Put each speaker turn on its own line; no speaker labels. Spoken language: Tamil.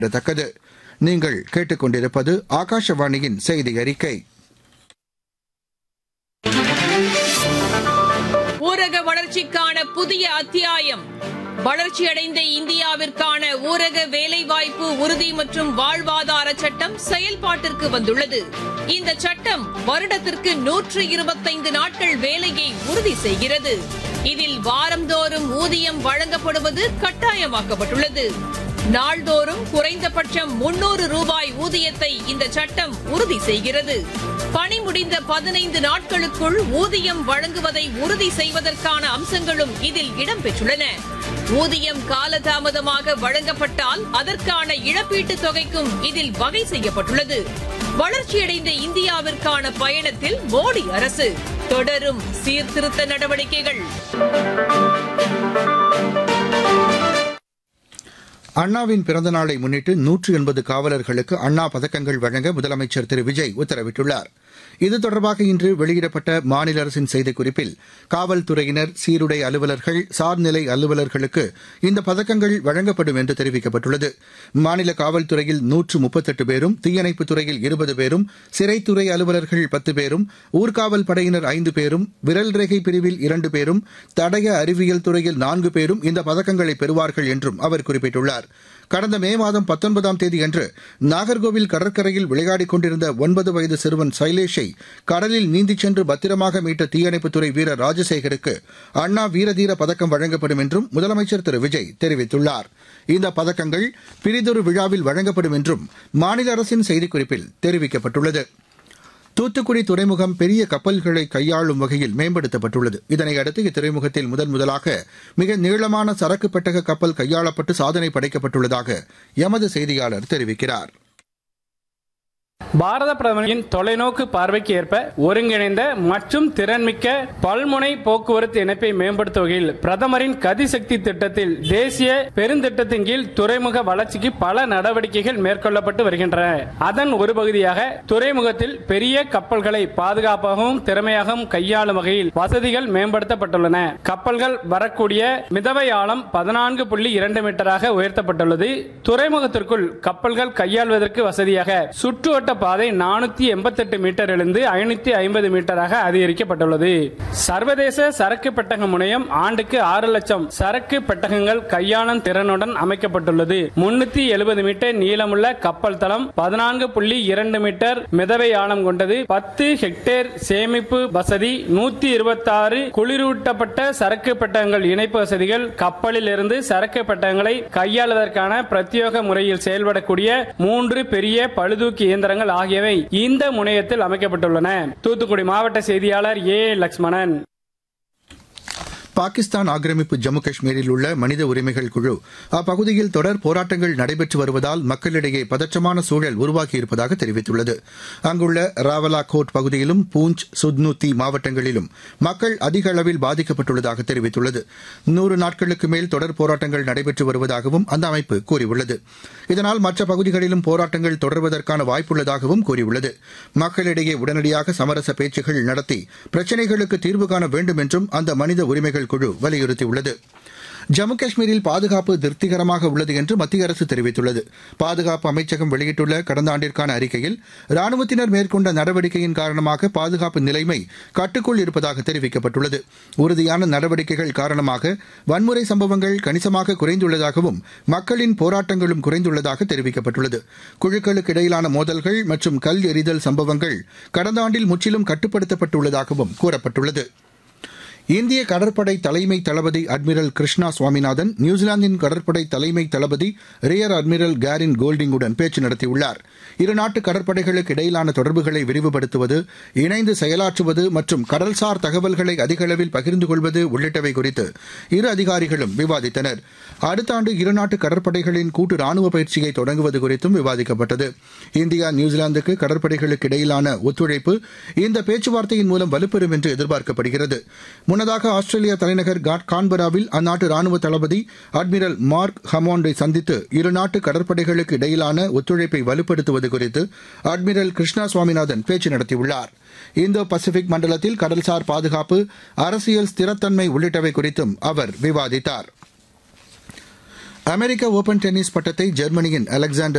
குறிப்பிடத்தக்கது நீங்கள் கேட்டுக்கொண்டிருப்பது ஆகாஷவாணியின் செய்தி அறிக்கை
ஊரக வளர்ச்சிக்கான புதிய அத்தியாயம் வளர்ச்சியடைந்த இந்தியாவிற்கான ஊரக வேலைவாய்ப்பு உறுதி மற்றும் வாழ்வாதார சட்டம் செயல்பாட்டிற்கு வந்துள்ளது இந்த சட்டம் வருடத்திற்கு நூற்று இருபத்தைந்து நாட்கள் வேலையை உறுதி செய்கிறது இதில் வாரந்தோறும் ஊதியம் வழங்கப்படுவது கட்டாயமாக்கப்பட்டுள்ளது நாள்தோறும் குறைந்தபட்சம் முன்னூறு ரூபாய் ஊதியத்தை இந்த சட்டம் உறுதி செய்கிறது பணி முடிந்த பதினைந்து நாட்களுக்குள் ஊதியம் வழங்குவதை உறுதி செய்வதற்கான அம்சங்களும் இதில் இடம்பெற்றுள்ளன ஊதியம் காலதாமதமாக வழங்கப்பட்டால் அதற்கான இழப்பீட்டுத் தொகைக்கும் இதில் வகை செய்யப்பட்டுள்ளது வளர்ச்சியடைந்த இந்தியாவிற்கான பயணத்தில் மோடி அரசு தொடரும் சீர்திருத்த நடவடிக்கைகள்
அண்ணாவின் பிறந்த நாளை முன்னிட்டு நூற்று எண்பது காவலர்களுக்கு அண்ணா பதக்கங்கள் வழங்க முதலமைச்சர் திரு விஜய் உத்தரவிட்டுள்ளார் இது தொடர்பாக இன்று வெளியிடப்பட்ட மாநில அரசின் செய்திக்குறிப்பில் காவல்துறையினர் சீருடை அலுவலர்கள் சார்நிலை அலுவலர்களுக்கு இந்த பதக்கங்கள் வழங்கப்படும் என்று தெரிவிக்கப்பட்டுள்ளது மாநில காவல்துறையில் நூற்று முப்பத்தெட்டு பேரும் தீயணைப்புத் துறையில் இருபது பேரும் சிறைத்துறை அலுவலர்கள் பத்து பேரும் ஊர்காவல் படையினர் ஐந்து பேரும் விரல் ரேகை பிரிவில் இரண்டு பேரும் தடய அறிவியல் துறையில் நான்கு பேரும் இந்த பதக்கங்களை பெறுவார்கள் என்றும் அவர் குறிப்பிட்டுள்ளார் கடந்த மே மாதம் பத்தொன்பதாம் தேதியன்று நாகர்கோவில் கடற்கரையில் விளையாடிக் கொண்டிருந்த ஒன்பது வயது சிறுவன் சைலேஷை கடலில் நீந்திச் சென்று பத்திரமாக மீட்ட தீயணைப்புத்துறை வீரர் ராஜசேகருக்கு அண்ணா வீரதீர பதக்கம் வழங்கப்படும் என்றும் முதலமைச்சர் திரு விஜய் தெரிவித்துள்ளார் இந்த பதக்கங்கள் பிரிதொரு விழாவில் வழங்கப்படும் என்றும் மாநில அரசின் செய்திக்குறிப்பில் தெரிவிக்கப்பட்டுள்ளது தூத்துக்குடி துறைமுகம் பெரிய கப்பல்களை கையாளும் வகையில் மேம்படுத்தப்பட்டுள்ளது இதனையடுத்து இத்துறைமுகத்தில் முதன் முதலாக மிக நீளமான சரக்கு பெட்டக கப்பல் கையாளப்பட்டு சாதனை படைக்கப்பட்டுள்ளதாக எமது செய்தியாளர் தெரிவிக்கிறார்
பாரத பிரதமரின் தொலைநோக்கு பார்வைக்கு ஏற்ப ஒருங்கிணைந்த மற்றும் திறன்மிக்க பல்முனை போக்குவரத்து இணைப்பை மேம்படுத்தும் வகையில் பிரதமரின் கதிசக்தி திட்டத்தில் தேசிய பெருந்திட்டத்தின் கீழ் துறைமுக வளர்ச்சிக்கு பல நடவடிக்கைகள் மேற்கொள்ளப்பட்டு வருகின்றன அதன் ஒரு பகுதியாக துறைமுகத்தில் பெரிய கப்பல்களை பாதுகாப்பாகவும் திறமையாகவும் கையாளும் வகையில் வசதிகள் மேம்படுத்தப்பட்டுள்ளன கப்பல்கள் வரக்கூடிய மிதவை ஆழம் பதினான்கு புள்ளி இரண்டு மீட்டராக உயர்த்தப்பட்டுள்ளது துறைமுகத்திற்குள் கப்பல்கள் கையாள்வதற்கு வசதியாக சுற்றுவட்ட பாதை நானூத்தி எண்பத்தெட்டு மீட்டரிலிருந்து ஐநூத்தி ஐம்பது மீட்டராக அதிகரிக்கப்பட்டுள்ளது சர்வதேச சரக்கு பெட்டக முனையம் ஆண்டுக்கு ஆறு லட்சம் சரக்கு பெட்டகங்கள் கையாளும் திறனுடன் அமைக்கப்பட்டுள்ளது முன்னூத்தி எழுபது மீட்டர் நீளமுள்ள கப்பல் தளம் பதினான்கு புள்ளி இரண்டு மீட்டர் மிதவை ஆழம் கொண்டது பத்து ஹெக்டேர் சேமிப்பு வசதி நூத்தி இருபத்தி ஆறு குளிரூட்டப்பட்ட சரக்கு பெட்டகங்கள் இணைப்பு வசதிகள் கப்பலில் இருந்து சரக்கு பெட்டகங்களை கையாளுவதற்கான பிரத்யேக முறையில் செயல்படக்கூடிய மூன்று பெரிய பழுதூக்கி இயந்திரங்கள் ஆகியவை இந்த முனையத்தில் அமைக்கப்பட்டுள்ளன தூத்துக்குடி மாவட்ட செய்தியாளர் ஏ லக்ஷ்மணன்
பாகிஸ்தான் ஆக்கிரமிப்பு ஜம்மு காஷ்மீரில் உள்ள மனித உரிமைகள் குழு அப்பகுதியில் தொடர் போராட்டங்கள் நடைபெற்று வருவதால் மக்களிடையே பதற்றமான சூழல் உருவாகியிருப்பதாக தெரிவித்துள்ளது அங்குள்ள ராவலா கோட் பகுதியிலும் பூஞ்ச் சுத்னுத்தி மாவட்டங்களிலும் மக்கள் அதிக அளவில் பாதிக்கப்பட்டுள்ளதாக தெரிவித்துள்ளது நூறு நாட்களுக்கு மேல் தொடர் போராட்டங்கள் நடைபெற்று வருவதாகவும் அந்த அமைப்பு கூறியுள்ளது இதனால் மற்ற பகுதிகளிலும் போராட்டங்கள் தொடர்வதற்கான வாய்ப்புள்ளதாகவும் கூறியுள்ளது மக்களிடையே உடனடியாக சமரச பேச்சுகள் நடத்தி பிரச்சினைகளுக்கு தீர்வு காண வேண்டும் என்றும் அந்த மனித உரிமைகள் குழு வலியுறுத்தியுள்ளது ஜம்மு காஷ்மீரில் பாதுகாப்பு திருப்திகரமாக உள்ளது என்று மத்திய அரசு தெரிவித்துள்ளது பாதுகாப்பு அமைச்சகம் வெளியிட்டுள்ள கடந்த ஆண்டிற்கான அறிக்கையில் ராணுவத்தினர் மேற்கொண்ட நடவடிக்கையின் காரணமாக பாதுகாப்பு நிலைமை கட்டுக்குள் இருப்பதாக தெரிவிக்கப்பட்டுள்ளது உறுதியான நடவடிக்கைகள் காரணமாக வன்முறை சம்பவங்கள் கணிசமாக குறைந்துள்ளதாகவும் மக்களின் போராட்டங்களும் குறைந்துள்ளதாக தெரிவிக்கப்பட்டுள்ளது குழுக்களுக்கு இடையிலான மோதல்கள் மற்றும் கல் எறிதல் சம்பவங்கள் கடந்த ஆண்டில் முற்றிலும் கட்டுப்படுத்தப்பட்டுள்ளதாகவும் கூறப்பட்டுள்ளது இந்திய கடற்படை தலைமை தளபதி அட்மிரல் கிருஷ்ணா சுவாமிநாதன் நியூசிலாந்தின் கடற்படை தலைமை தளபதி ரியர் அட்மிரல் கேரின் கோல்டிங்குடன் பேச்சு நடத்தியுள்ளார் இருநாட்டு கடற்படைகளுக்கு இடையிலான தொடர்புகளை விரிவுபடுத்துவது இணைந்து செயலாற்றுவது மற்றும் கடல்சார் தகவல்களை அதிக அளவில் பகிர்ந்து கொள்வது உள்ளிட்டவை குறித்து இரு அதிகாரிகளும் விவாதித்தனர் அடுத்த ஆண்டு இருநாட்டு கடற்படைகளின் கூட்டு ராணுவ பயிற்சியை தொடங்குவது குறித்தும் விவாதிக்கப்பட்டது இந்தியா நியூசிலாந்துக்கு கடற்படைகளுக்கு இடையிலான ஒத்துழைப்பு இந்த பேச்சுவார்த்தையின் மூலம் வலுப்பெறும் என்று எதிர்பார்க்கப்படுகிறது முன்னதாக ஆஸ்திரேலியா தலைநகர் கான்பராவில் அந்நாட்டு ராணுவ தளபதி அட்மிரல் மார்க் ஹமாண்டை சந்தித்து இருநாட்டு கடற்படைகளுக்கு இடையிலான ஒத்துழைப்பை வலுப்படுத்துவது குறித்து அட்மிரல் கிருஷ்ணா சுவாமிநாதன் பேச்சு நடத்தியுள்ளார் இந்தோ பசிபிக் மண்டலத்தில் கடல்சார் பாதுகாப்பு அரசியல் ஸ்திரத்தன்மை உள்ளிட்டவை குறித்தும் அவர் விவாதித்தார் அமெரிக்க ஓபன் டென்னிஸ் பட்டத்தை ஜெர்மனியின் அலெக்சாண்டர்